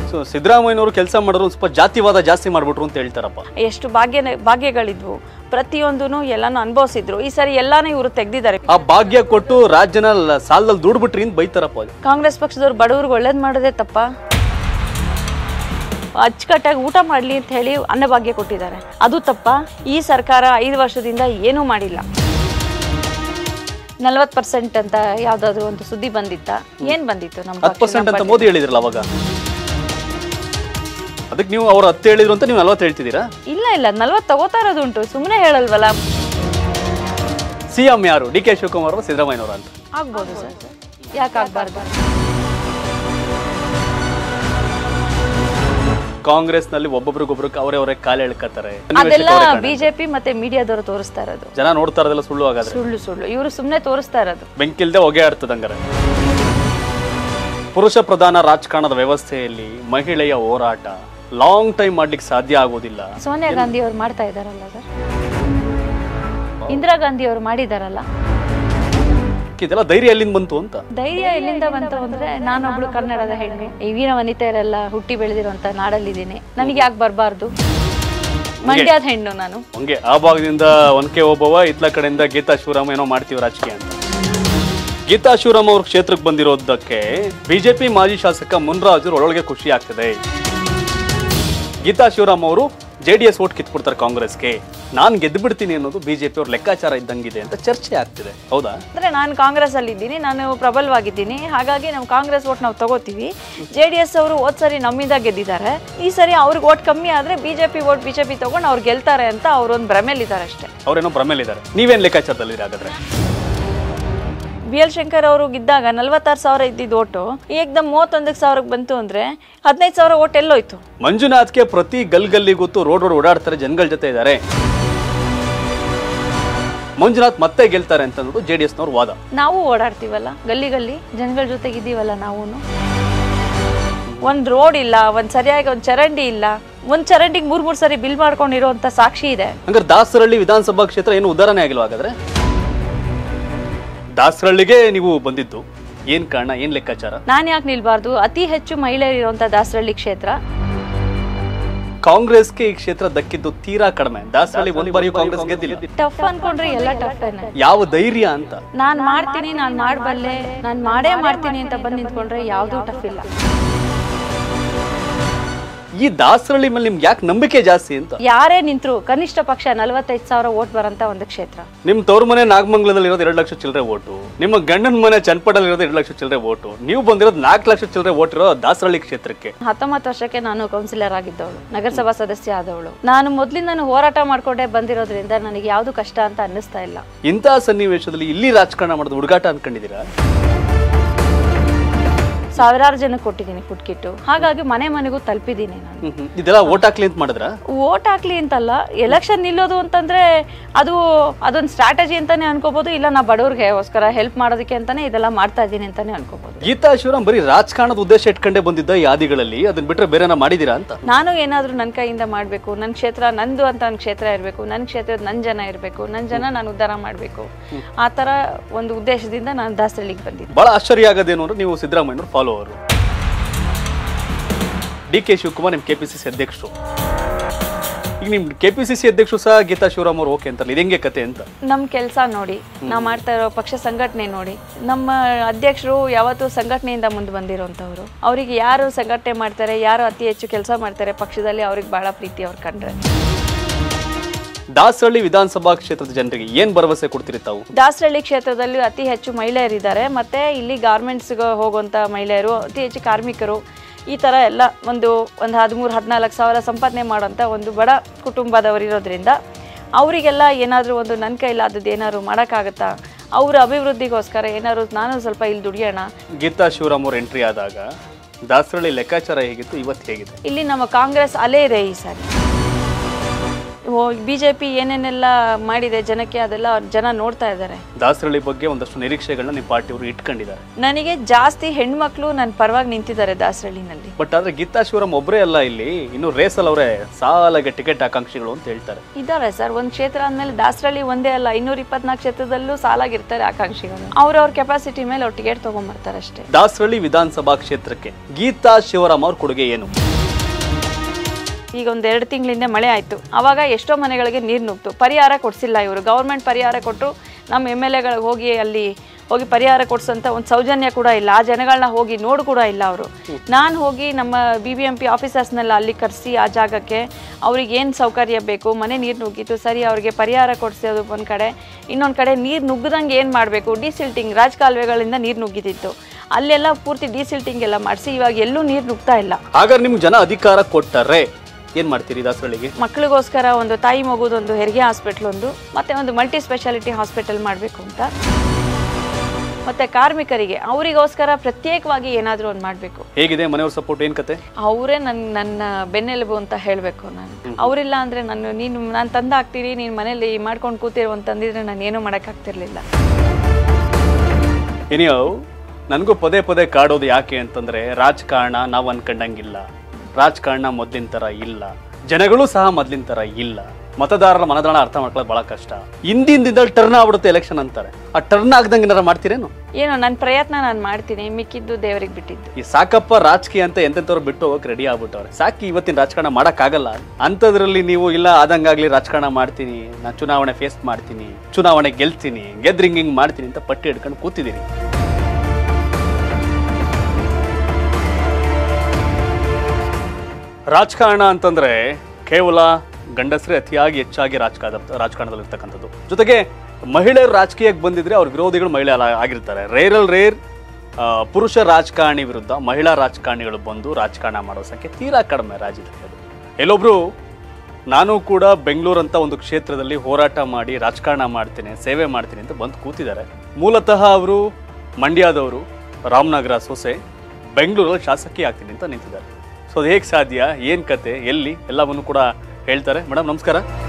So ಸಿದ್ದರಾಮಯ್ಯನವರು ಕೆಲಸ ಮಾಡಿದ್ರು ಒಂದ್ ಸ್ವಲ್ಪ ಜಾತಿವಾದ ಜಾಸ್ತಿ ಮಾಡ್ಬಿಟ್ರು ಅಂತ ಹೇಳ್ತಾರಪ್ಪ ಎಷ್ಟು ಭಾಗ್ಯ ಭಾಗ್ಯಗಳಿದ್ವು ಪ್ರತಿಯೊಂದೂ ಎಲ್ಲಾನು ಅನುಭವಿಸಿದ್ರು ಈ ಸರಿ ಎಲ್ಲಾನು ಇವರು ತೆಗ್ದಿದ್ದಾರೆ ಆ ಭಾಗ್ಯ ಕೊಟ್ಟು ರಾಜ್ಯನ ಲ- ಸಾಲದಲ್ಲಿ ದುಡ್ಬಿಟ್ರಿ ಅಂತ ಬೈತಾರಪ್ಪ ಅದು ಕಾಂಗ್ರೆಸ್ ಪಕ್ಷದವ್ರು ಬಡವ್ರಿಗೆ ಒಳ್ಳೇದು ಮಾಡೋದೇ ತಪ್ಪ ಅಚ್ಚುಕಟ್ಟಾಗಿ ಊಟ ಮಾಡಲಿ ಅಂತ ಹೇಳಿ ಅನ್ನಭಾಗ್ಯ ಕೊಟ್ಟಿದ್ದಾರೆ ಅದು ತಪ್ಪ ಈ ಸರ್ಕಾರ ಐದು ವರ್ಷದಿಂದ ಏನೂ ಮಾಡಿಲ್ಲ ನಲ್ವತ್ತು ಪರ್ಸೆಂಟ್ ಅಂತ ಯಾವುದಾದ್ರು ಒಂದು ಸುದ್ದಿ ಬಂದಿತ್ತ ಏನು ಬಂದಿತ್ತು ನಮ್ಮ ಹತ್ತು ಪರ್ಸೆಂಟ್ ಅಂತ ಮೋದಿ ಹೇಳಿದ್ರಲ್ಲ ಅವಾಗ ಅದಕ್ಕೆ ನೀವು ಅವ್ರು ಹತ್ತು ಹೇಳಿದ್ರು ಅಂತ ನೀವು ನಲ್ವತ್ತು ಹೇಳ್ತಿದ್ದೀರಾ ಇಲ್ಲ ಇಲ್ಲ ನಲ್ವತ್ತು ತಗೋತಾ ಇರೋದುಂಟು ಸುಮ್ಮನೆ ಹೇಳಲ್ವಲ್ಲ ಸಿ ಎಂ ಯಾರು ಡಿ ಕೆ ಶಿವಕುಮಾರ್ ಅವರು ಸಿದ್ದರಾಮಯ್ಯನವರು ಅಂತ ಆಗ್ಬೋದು ಸರ್ ಯಾಕೆ ಆಗ್ಬಾರ್ದು ಕಾಂಗ್ರೆಸ್ನಲ್ಲಿ ಒಬ್ಬೊಬ್ರಿಗೊಬ್ರು ಅವರೇ ಅವರೇ ಕಾಲು ಎಳ್ಕತ್ತಾರೆ ಅದೆಲ್ಲ ಬಿಜೆಪಿ ಮತ್ತೆ ಮೀಡಿಯಾದವರು ತೋರಿಸ್ತಾ ಇರೋದು ಜನ ನೋಡ್ತಾ ಇರೋದೆಲ್ಲ ಸುಳ್ಳು ಹಾಗಾದ್ರೆ ಸುಳ್ಳು ಸುಳ್ಳು ಇವರು ಸುಮ್ಮನೆ ತೋರಿಸ್ತಾ ಇರೋದು ಬೆಂಕಿಲ್ದೆ ಹೊಗೆ ಆಡ್ತದೆ ಹಂಗಾರೆ ಪುರುಷ ಪ್ರಧಾನ ರಾಜಕಾರಣದ ವ್ಯವಸ್ಥೆಯಲ್ಲಿ ಮಹಿಳೆಯ ಹೋರಾಟ ಲಾಂಗ್ ಟೈಮ್ ಮಾಡ್ಲಿಕ್ಕೆ ಸಾಧ್ಯ ಆಗೋದಿಲ್ಲ ಸೋನಿಯಾ ಗಾಂಧಿ ಅವ್ರು ಮಾಡ್ತಾ ಇದಾರಲ್ಲ ಸರ್ ಇಂದಿರಾ ಗಾಂಧಿ ಅವ್ರು ಮಾಡಿದಾರಲ್ಲ ಇದೆಲ್ಲ ಧೈರ್ಯ ಎಲ್ಲಿಂದ ಬಂತು ಅಂತ ಧೈರ್ಯ ಎಲ್ಲಿಂದ ಬಂತು ಅಂದ್ರೆ ನಾನೊಬ್ಳು ಕನ್ನಡದ ಹೆಣ್ಣು ಈ ವೀರ ವನಿತೆಯರೆಲ್ಲ ಹುಟ್ಟಿ ಬೆಳೆದಿರುವಂತ ನಾಡಲ್ಲಿದ್ದೀನಿ ನನಗೆ ಯಾಕೆ ಬರಬಾರ್ದು ಮಂಡ್ಯದ ಹೆಣ್ಣು ನಾನು ಹಂಗೆ ಆ ಭಾಗದಿಂದ ಒನ್ಕೆ ಒಬ್ಬವ ಇತ್ಲ ಕಡೆಯಿಂದ ಗೀತಾ ಶಿವರಾಮ ಏನೋ ಮಾಡ್ತೀವಿ ರಾಜಕೀಯ ಅಂತ ಗೀತಾ ಶಿವರಾಮ್ ಅವ್ರ ಕ್ಷೇತ್ರಕ್ಕೆ ಬಂದಿರೋದಕ್ಕೆ ಬಿಜೆಪಿ ಮಾಜಿ ಶಾಸಕ ಮುನ್ರಾಜು ಒಳಗೆ ಖುಷಿ ಆಗ್ತದೆ ಗೀತಾ ಶಿವರಾಮ್ ಅವರು ಜೆ ಡಿ ಎಸ್ ಓಟ್ ಕಿತ್ಬಿಡ್ತಾರೆ ಕಾಂಗ್ರೆಸ್ಗೆ ನಾನು ಗೆದ್ದು ಬಿಡ್ತೀನಿ ಅನ್ನೋದು ಬಿಜೆಪಿ ಅವ್ರ ಲೆಕ್ಕಾಚಾರ ಇದ್ದಂಗಿದೆ ಅಂತ ಚರ್ಚೆ ಆಗ್ತಿದೆ ಹೌದಾ ಅಂದ್ರೆ ನಾನು ಕಾಂಗ್ರೆಸ್ ಅಲ್ಲಿ ಇದ್ದೀನಿ ನಾನು ಪ್ರಬಲವಾಗಿದ್ದೀನಿ ಹಾಗಾಗಿ ನಾವು ಕಾಂಗ್ರೆಸ್ ಓಟ್ ನಾವು ತಗೋತೀವಿ ಜೆ ಡಿ ಎಸ್ ಅವರು ಹೋದ್ ಸರಿ ನಮ್ಮಿಂದ ಗೆದ್ದಿದ್ದಾರೆ ಈ ಸರಿ ಅವ್ರಿಗೆ ಓಟ್ ಕಮ್ಮಿ ಆದ್ರೆ ಬಿಜೆಪಿ ಓಟ್ ಬಿಜೆಪಿ ತಗೊಂಡು ಅವ್ರು ಗೆಲ್ತಾರೆ ಅಂತ ಅವ್ರೊಂದು ಭ್ರಮೆಲಿದ್ದಾರೆ ಅಷ್ಟೇ ಅವ್ರೇನೋ ಭ್ರಮೇಲಿದ್ದಾರೆ ನೀವೇನ್ ಲೆಕ್ಕಾಚಾರದಲ್ಲಿರಿ ಹಾಗಾದ್ರೆ ಬಿ ಎಲ್ ಶಂಕರ್ ಅವರು ಗಿದ್ದಾಗ ನಲ್ವತ್ತಾರು ಸಾವಿರ ಇದ್ದಿದ್ದು ಓಟು ಏಕ್ದಮ್ ಮೂವತ್ತೊಂದಕ್ಕೆ ಸಾವಿರಕ್ಕೆ ಬಂತು ಅಂದ್ರೆ ಹದಿನೈದು ಸಾವಿರ ಓಟ್ ಎಲ್ಲೋಯ್ತು ಮಂಜುನಾಥ್ಗೆ ಪ್ರತಿ ಗಲ್ ಗಲ್ಲಿ ಗೊತ್ತು ರೋಡ್ ರೋಡ್ ಓಡಾಡ್ತಾರೆ ಜನಗಳ ಜೊತೆ ಇದ್ದಾರೆ ಮಂಜುನಾಥ್ ಮತ್ತೆ ಗೆಲ್ತಾರೆ ಅಂತ ಅನ್ನೋದು ಜೆ ಡಿ ಎಸ್ನವ್ರ ವಾದ ನಾವು ಓಡಾಡ್ತೀವಲ್ಲ ಗಲ್ಲಿ ಗಲ್ಲಿ ಜನಗಳ ಜೊತೆಗಿದ್ದೀವಲ್ಲ ನಾವು ಒಂದು ರೋಡ್ ಇಲ್ಲ ಒಂದು ಸರಿಯಾಗಿ ಒಂದು ಚರಂಡಿ ಇಲ್ಲ ಒಂದು ಚರಂಡಿಗೆ ಮೂರು ಮೂರು ಸರಿ ಬಿಲ್ ಮಾಡ್ಕೊಂಡಿರೋಂಥ ಸಾಕ್ಷಿ ಇದೆ ಹಂಗಾರೆ ದಾಸರಳ್ಳಿ ವಿಧಾನಸಭಾ ಕ್ಷೇತ್ರ ಏನು ಉದಾಹರಣೆ ಆಗಿಲ್ವಾ ಹಾಗಾದ್ರೆ ದಾಸರಳ್ಳಿಗೆ ನೀವು ಬಂದಿದ್ದು ಏನ್ ಕಾರಣ ಏನ್ ಲೆಕ್ಕಾಚಾರ ನಾನು ಯಾಕೆ ನಿಲ್ಬಾರ್ದು ಅತಿ ಹೆಚ್ಚು ಮಹಿಳೆಯರಿರುವಂಥ ದಾಸರಳ್ಳಿ ಕ್ಷೇತ್ರ ಕಾಂಗ್ರೆಸ್ಗೆ ಈ ಕ್ಷೇತ್ರ ದಕ್ಕಿದ್ದು ತೀರಾ ಕಡಿಮೆ ದಾಸರಳ್ಳಿ ಒಂದ್ ಬಾರಿಯೂ ಕಾಂಗ್ರೆಸ್ ಗೆದ್ದಿಲ್ಲ ಟಫ್ ಅನ್ಕೊಂಡ್ರೆ ಎಲ್ಲ ಟಫ್ ಯಾವ ಧೈರ್ಯ ಅಂತ ನಾನು ಮಾಡ್ತೀನಿ ನಾನು ಮಾಡಬಲ್ಲೆ ನಾನು ಮಾಡೇ ಮಾಡ್ತೀನಿ ಅಂತ ಬಂದು ನಿಂತ್ಕೊಂಡ್ರೆ ಯಾವುದೂ ಟಫ್ ಇಲ್ಲ ಈ ದಾಸರಳ್ಳಿ ಮೇಲೆ ನಿಮ್ಗೆ ಯಾಕೆ ನಂಬಿಕೆ ಜಾಸ್ತಿ ಅಂತ ಯಾರೇ ನಿಂತರು ಕನಿಷ್ಠ ಪಕ್ಷ ನಲವತ್ತೈದು ಸಾವಿರ ಓಟ್ ಬರೋಂಥ ಒಂದು ಕ್ಷೇತ್ರ ನಿಮ್ ತವ್ರ ಮನೆ ನಾಗಮಂಗಲದಲ್ಲಿ ಇರೋದು ಎರಡು ಲಕ್ಷ ಚಿಲ್ಲರೆ ಓಟು ನಿಮ್ಮ ಗಂಡನ ಮನೆ ಚನ್ನಪಟ್ಟಲ್ಲಿ ಇರೋದು ಎರಡು ಲಕ್ಷ ಚಿಲ್ಲರೆ ಓಟು ನೀವು ಬಂದಿರೋದು ನಾಲ್ಕು ಲಕ್ಷ ಚಿಲ್ಲರೆ ಓಟ್ ಇರೋ ದಾಸರಳ್ಳಿ ಕ್ಷೇತ್ರಕ್ಕೆ ಹತ್ತೊಂಬತ್ತು ವರ್ಷಕ್ಕೆ ನಾನು ಕೌನ್ಸಿಲರ್ ಆಗಿದ್ದವಳು ನಗರಸಭಾ ಸದಸ್ಯ ಆದವಳು ನಾನು ಮೊದಲಿಂದ ಹೋರಾಟ ಮಾಡ್ಕೊಂಡೇ ಬಂದಿರೋದ್ರಿಂದ ನನಗೆ ಯಾವುದು ಕಷ್ಟ ಅಂತ ಅನ್ನಿಸ್ತಾ ಇಲ್ಲ ಇಂತಹ ಸನ್ನಿವೇಶದಲ್ಲಿ ಇಲ್ಲಿ ರಾಜಕಾರಣ ಮಾಡೋದು ಹುಡುಗಾಟ ಅನ್ಕೊಂಡಿದ್ದೀರಾ ಸಾವಿರಾರು ಜನಕ್ಕೆ ಕೊಟ್ಟಿದ್ದೀನಿ ಫುಡ್ ಕಿಟ್ಟು ಹಾಗಾಗಿ ಮನೆ ಮನೆಗೂ ತಲುಪಿದ್ದೀನಿ ನಾನು ಹ್ಮ್ ಹ್ಮ್. ಇದೆಲ್ಲ ಓಟ್ ಹಾಕ್ಲಿ ಅಂತ ಮಾಡಿದ್ರ ಓಟ್ ಹಾಕ್ಲಿ ಅಂತಲ್ಲ ಎಲೆಕ್ಷನ್ ನಿಲ್ಲೋದು ಅಂತಂದ್ರೆ ಅದು ಅದೊಂದು ಸ್ಟ್ರಾಟಜಿ ಅಂತಾನೆ ಅನ್ಕೋಬಹುದು ಇಲ್ಲ ನಾ ಬಡವ್ರಿಗೆಗೋಸ್ಕರ ಹೆಲ್ಪ್ ಮಾಡೋದಕ್ಕೆ ಅಂತಾನೆ ಇದೆಲ್ಲ ಮಾಡ್ತಾ ಇದ್ದೀನಿ ಅಂತಾನೆ ಅನ್ಕೋಬಹುದು ಗೀತಾ ಶಿವರಾಮ್ ಬರೀ ರಾಜಕಾರಣದ ಉದ್ದೇಶ ಇಟ್ಕೊಂಡೇ ಬಂದಿದ್ದ ಈ ಹಾದಿಗಳಲ್ಲಿ ಅದನ್ನ ಬಿಟ್ರೆ ಬೇರೆನ ಮಾಡಿದೀರಾ ಅಂತ ನಾನು ಏನಾದರೂ ನನ್ನ ಕೈಯಿಂದ ಮಾಡಬೇಕು ನನ್ನ ಕ್ಷೇತ್ರ ನಂದು ಅಂತ ಒಂದು ಕ್ಷೇತ್ರ ಇರಬೇಕು ನನ್ನ ಕ್ಷೇತ್ರದ ನನ್ನ ಜನ ಇರಬೇಕು ನನ್ನ ಜನ ನಾನು ಉದ್ಧಾರ ಮಾಡಬೇಕು ಆ ಥರ ಒಂದು ಉದ್ದೇಶದಿಂದ ನಾನು ದಾಸರಳ್ಳಿಗೆ ಬಂದಿದ್ದೆ ಬಹಳ ಆಶ್ಚರ್ಯ ಆಗೋದೇನು ಅಂದ್ರೆ ನೀವು ಸಿದ್ದರಾಮಯ್ಯನವ್ರ ಫಾಲೋವರು ಡಿ ಕೆ ಶಿವಕುಮಾರ್ ನಿಮ್ ಕೆಪಿಸಿಸಿ ಅಧ್ಯಕ್ಷರು ಈಗ ನಿಮ್ ಕೆಪಿಸಿಸಿ ಅಧ್ಯಕ್ಷರು ಸಹ ಗೀತಾ ಶಿವರಾಮ್ ಅವ್ರು ಓಕೆ ಅಂತಾರಲ್ಲ ಇದು ಹೆಂಗೆ ಕತೆ ಅಂತ ನಮ್ಮ ಕೆಲಸ ನೋಡಿ ನಾವು ಮಾಡ್ತಾ ಇರೋ ಪಕ್ಷ ಸಂಘಟನೆ ನೋಡಿ ನಮ್ಮ ಅಧ್ಯಕ್ಷರು ಯಾವತ್ತೂ ಸಂಘಟನೆಯಿಂದ ಮುಂದೆ ಬಂದಿರೋಂಥವ್ರು ಅವರಿಗೆ ಯಾರು ಸಂಘಟನೆ ಮಾಡ್ತಾರೆ ಯಾರು ಅತಿ ಹೆಚ್ಚು ಕೆಲಸ ಮಾಡ್ತಾರೆ ಪಕ್ಷದಲ್ಲಿ ಅವ್ರಿಗೆ ಬಹಳ ಪ್ರೀತಿ ಅವ್ರು ಕಂಡ್ರೆ ದಾಸರಳ್ಳಿ ವಿಧಾನಸಭಾ ಕ್ಷೇತ್ರದ ಜನರಿಗೆ ಏನ್ ಭರವಸೆ ಕೊಡ್ತೀರಿ ತಾವು ದಾಸರಳ್ಳಿ ಕ್ಷೇತ್ರದಲ್ಲಿ ಅತಿ ಹೆಚ್ಚು ಮಹಿಳೆಯರಿದ್ದಾರೆ ಮತ್ತು ಇಲ್ಲಿ ಗಾರ್ಮೆಂಟ್ಸ್ಗೆ ಹೋಗುವಂಥ ಮಹಿಳೆಯರು ಅತಿ ಹೆಚ್ಚು ಕಾರ್ಮಿಕರು ಈ ಥರ ಎಲ್ಲ ಒಂದು ಒಂದು ಹದಿಮೂರು ಹದಿನಾಲ್ಕು ಸಾವಿರ ಸಂಪಾದನೆ ಮಾಡೋಂಥ ಒಂದು ಬಡ ಕುಟುಂಬದವರು ಇರೋದ್ರಿಂದ ಅವರಿಗೆಲ್ಲ ಏನಾದರೂ ಒಂದು ನನ್ನ ಕೈಲಾದದ್ದು ಏನಾದ್ರು ಮಾಡೋಕ್ಕಾಗತ್ತಾ ಅವರ ಅಭಿವೃದ್ಧಿಗೋಸ್ಕರ ಏನಾದ್ರು ನಾನು ಸ್ವಲ್ಪ ಇಲ್ಲಿ ದುಡಿಯೋಣ ಗೀತಾ ಶಿವರಾಮ್ ಅವ್ರ ಎಂಟ್ರಿ ಆದಾಗ ದಾಸರಳ್ಳಿ ಲೆಕ್ಕಾಚಾರ ಹೇಗಿತ್ತು ಇವತ್ತು ಹೇಗಿದೆ ಇಲ್ಲಿ ನಮ್ಮ ಕಾಂಗ್ರೆಸ್ ಅಲೆ ಇದೆ ಈ ಸಾರಿ ಬಿ ಜೆ ಪಿ ಏನೇನೆಲ್ಲ ಮಾಡಿದೆ ಜನಕ್ಕೆ ಅದೆಲ್ಲ ಜನ ನೋಡ್ತಾ ಇದ್ದಾರೆ ದಾಸರಳ್ಳಿ ಬಗ್ಗೆ ಒಂದಷ್ಟು ನಿರೀಕ್ಷೆಗಳನ್ನ ನಿಮ್ಮ ಪಾರ್ಟಿಯವರು ಇಟ್ಕೊಂಡಿದ್ದಾರೆ ನನಗೆ ಜಾಸ್ತಿ ಹೆಣ್ಮಕ್ಳು ನನ್ನ ಪರವಾಗಿ ನಿಂತಿದ್ದಾರೆ ದಾಸರಳ್ಳಿನಲ್ಲಿ ಬಟ್ ಆದ್ರೆ ಗೀತಾ ಶಿವರಾಮ್ ಒಬ್ಬರೇ ಅಲ್ಲ ಇಲ್ಲಿ ಇನ್ನು ರೇಸಲ್ ಅವರೇ ಸಾಲಾಗೆ ಟಿಕೆಟ್ ಆಕಾಂಕ್ಷಿಗಳು ಅಂತ ಹೇಳ್ತಾರೆ ಇದ್ದಾರೆ ಸರ್ ಒಂದು ಕ್ಷೇತ್ರ ಅಂದಮೇಲೆ ದಾಸರಳ್ಳಿ ಒಂದೇ ಅಲ್ಲ ಇನ್ನೂರ ಇಪ್ಪತ್ನಾಲ್ಕು ಕ್ಷೇತ್ರದಲ್ಲೂ ಸಾಲಾಗಿರ್ತಾರೆ ಆಕಾಂಕ್ಷಿಗಳು ಅವ್ರವ್ರ ಕೆಪಾಸಿಟಿ ಮೇಲೆ ಅವ್ರು ಟಿಕೆಟ್ ತೊಗೊಂಬರ್ತಾರೆ ಅಷ್ಟೇ ದಾಸರಳ್ಳಿ ವಿಧಾನಸಭಾ ಕ್ಷೇತ್ರಕ್ಕೆ ಗೀತಾ ಶಿವರಾಮ್ ಅವ್ರ ಕೊಡುಗೆ ಏನು ಈಗ ಒಂದು ಎರಡು ತಿಂಗಳಿಂದ ಮಳೆ ಆಯಿತು ಆವಾಗ ಎಷ್ಟೋ ಮನೆಗಳಿಗೆ ನೀರು ನುಗ್ತು ಪರಿಹಾರ ಕೊಡಿಸಿಲ್ಲ ಇವರು ಗೌರ್ಮೆಂಟ್ ಪರಿಹಾರ ಕೊಟ್ಟರು ನಮ್ಮ ಎಮ್ ಎಲ್ ಎಗಳಿಗೆ ಹೋಗಿ ಅಲ್ಲಿ ಹೋಗಿ ಪರಿಹಾರ ಕೊಡ್ಸೋಂಥ ಒಂದು ಸೌಜನ್ಯ ಕೂಡ ಇಲ್ಲ ಆ ಜನಗಳನ್ನ ಹೋಗಿ ನೋಡು ಕೂಡ ಇಲ್ಲ ಅವರು ನಾನು ಹೋಗಿ ನಮ್ಮ ಬಿ ಬಿ ಎಂ ಪಿ ಆಫೀಸರ್ಸ್ನೆಲ್ಲ ಅಲ್ಲಿ ಕರೆಸಿ ಆ ಜಾಗಕ್ಕೆ ಅವ್ರಿಗೆ ಏನು ಸೌಕರ್ಯ ಬೇಕು ಮನೆ ನೀರು ನುಗ್ಗಿತ್ತು ಸರಿ ಅವ್ರಿಗೆ ಪರಿಹಾರ ಕೊಡಿಸೋದು ಒಂದು ಕಡೆ ಇನ್ನೊಂದು ಕಡೆ ನೀರು ನುಗ್ಗದಂಗೆ ಏನು ಮಾಡಬೇಕು ಡಿಸಿಲ್ಟಿಂಗ್ ರಾಜಕಾಲುವೆಗಳಿಂದ ನೀರು ನುಗ್ಗಿದ್ದಿತ್ತು ಅಲ್ಲೆಲ್ಲ ಪೂರ್ತಿ ಡಿಸಿಲ್ಟಿಂಗ್ ಎಲ್ಲ ಮಾಡಿಸಿ ಇವಾಗ ಎಲ್ಲೂ ನೀರು ನುಗ್ತಾ ಇಲ್ಲ ಹಾಗಾದ್ರೆ ನಿಮ್ಗೆ ಜನ ಅಧಿಕಾರ ಕೊಟ್ಟರೆ ಏನ್ ಮಾಡ್ತೀರಿ ದಾಸರಳ್ಳಿಗೆ ಮಕ್ಕಳಿಗೋಸ್ಕರ ಒಂದು ತಾಯಿ ಮಗುದೊಂದು ಹೆರಿಗೆ ಹಾಸ್ಪಿಟ್ಲ್ ಒಂದು ಮತ್ತೆ ಒಂದು ಮಲ್ಟಿ ಸ್ಪೆಷಾಲಿಟಿ ಹಾಸ್ಪಿಟಲ್ ಮಾಡಬೇಕು ಅಂತ ಮತ್ತೆ ಕಾರ್ಮಿಕರಿಗೆ ಅವರಿಗೋಸ್ಕರ ಪ್ರತ್ಯೇಕವಾಗಿ ಏನಾದರೂ ಒಂದು ಮಾಡಬೇಕು ಹೇಗಿದೆ ಮನೆಯವ್ರ ಸಪೋರ್ಟ್ ಏನ್ ಕತೆ ಅವರೇ ನನ್ನ ನನ್ನ ಬೆನ್ನೆಲುಬು ಅಂತ ಹೇಳಬೇಕು ನಾನು ಅವರಿಲ್ಲ ಅಂದರೆ ನಾನು ನೀನು ನಾನು ತಂದು ಹಾಕ್ತೀನಿ ನೀನು ಮನೇಲಿ ಮಾಡ್ಕೊಂಡು ಕೂತಿರು ಅಂತಂದಿದ್ರೆ ನಾನು ಏನೂ ಮಾಡೋಕ್ಕಾಗ್ತಿರ್ಲಿಲ್ಲ ಏನಿಯೋ ನನಗೂ ಪದೇ ಪದೇ ಕಾಡೋದು ಯಾಕೆ ಅಂತಂದ್ರೆ ರಾಜಕಾರಣ ನಾವು ಅನ್ಕೊಂಡಂಗಿಲ್ಲ ರಾಜಕಾರಣ ಮೊದ್ಲಿನ ತರ ಇಲ್ಲ ಜನಗಳು ಸಹ ಮೊದ್ಲಿನ ತರ ಇಲ್ಲ ಮತದಾರರ ಮನದಾಳ ಅರ್ಥ ಮಾಡ್ಕೊಳ್ಳೋದು ಬಹಳ ಕಷ್ಟ ಹಿಂದಿನ ದಿನದಲ್ಲಿ ಟರ್ನ್ ಆಗ್ಬಿಡುತ್ತೆ ಎಲೆಕ್ಷನ್ ಅಂತಾರೆ ಆ ಟರ್ನ್ ಆಗ್ದಂಗೆ ಏನಾರ ಮಾಡ್ತೀರೇನು ಏನೋ ನನ್ನ ಪ್ರಯತ್ನ ನಾನು ಮಾಡ್ತೀನಿ ಮಿಕ್ಕಿದ್ದು ದೇವರಿಗೆ ಬಿಟ್ಟಿದ್ದು ಈ ಸಾಕಪ್ಪ ರಾಜಕೀಯ ಅಂತ ಎಂತೆಂಥವ್ರು ಬಿಟ್ಟು ಹೋಗಕ್ಕೆ ರೆಡಿ ಆಗ್ಬಿಟ್ಟವ್ರೆ ಸಾಕಿ ಇವತ್ತಿನ ರಾಜಕಾರಣ ಮಾಡೋಕ್ಕಾಗಲ್ಲ ಅಂಥದ್ರಲ್ಲಿ ನೀವು ಇಲ್ಲ ಆದಂಗಾಗ್ಲಿ ರಾಜಕಾರಣ ಮಾಡ್ತೀನಿ ನಾನು ಚುನಾವಣೆ ಫೇಸ್ ಮಾಡ್ತೀನಿ ಚುನಾವಣೆ ಗೆಲ್ತೀನಿ ಗೆದ್ರಿಂಗ್ ಹಿಂಗ್ ಮಾಡ್ತೀನಿ ಅಂತ ಪಟ್ಟಿ ಹಿಡ್ಕೊಂಡು ಕೂತಿದ್ದೀರಿ ರಾಜಕಾರಣ ಅಂತಂದ್ರೆ ಕೇವಲ ಗಂಡಸರೇ ಅತಿಯಾಗಿ ಹೆಚ್ಚಾಗಿ ರಾಜಕಾರಣ ರಾಜಕಾರಣದಲ್ಲಿ ಇರ್ತಕ್ಕಂಥದ್ದು ಜೊತೆಗೆ ಮಹಿಳೆಯರು ರಾಜಕೀಯಕ್ಕೆ ಬಂದಿದ್ರೆ ಅವ್ರ ವಿರೋಧಿಗಳು ಮಹಿಳೆ ಅಲ್ಲ- ಆಗಿರ್ತಾರೆ ರೇರಲ್ ರೇರ್ ಆ, ಪುರುಷ ರಾಜಕಾರಣಿ ವಿರುದ್ಧ ಮಹಿಳಾ ರಾಜಕಾರಣಿಗಳು ಬಂದು ರಾಜಕಾರಣ ಮಾಡೋ ಸಂಖ್ಯೆ ತೀರಾ ಕಡಿಮೆ ರಾಜ್ಯದಲ್ಲಿ ಅದು. ಎಲ್ಲೊಬ್ರು ನಾನು ಕೂಡ ಬೆಂಗಳೂರು ಅಂತ ಒಂದು ಕ್ಷೇತ್ರದಲ್ಲಿ ಹೋರಾಟ ಮಾಡಿ ರಾಜಕಾರಣ ಮಾಡ್ತೇನೆ ಸೇವೆ ಮಾಡ್ತೀನಿ ಅಂತ ಬಂದು ಕೂತಿದ್ದಾರೆ ಮೂಲತಃ ಅವರು ಮಂಡ್ಯದವರು ರಾಮನಗರ ಸೊಸೆ ಬೆಂಗಳೂರಲ್ಲಿ ಶಾಸಕಿ ಆಗ್ತೀನಿ ಅಂತ ನಿಂತಿದ್ದಾರೆ ಸೊ ಅದು ಹೇಗೆ ಸಾಧ್ಯ ಏನು ಕತೆ ಎಲ್ಲಿ ಎಲ್ಲವನ್ನು ಕೂಡ ಹೇಳ್ತಾರೆ ಮೇಡಮ್ ನಮಸ್ಕಾರ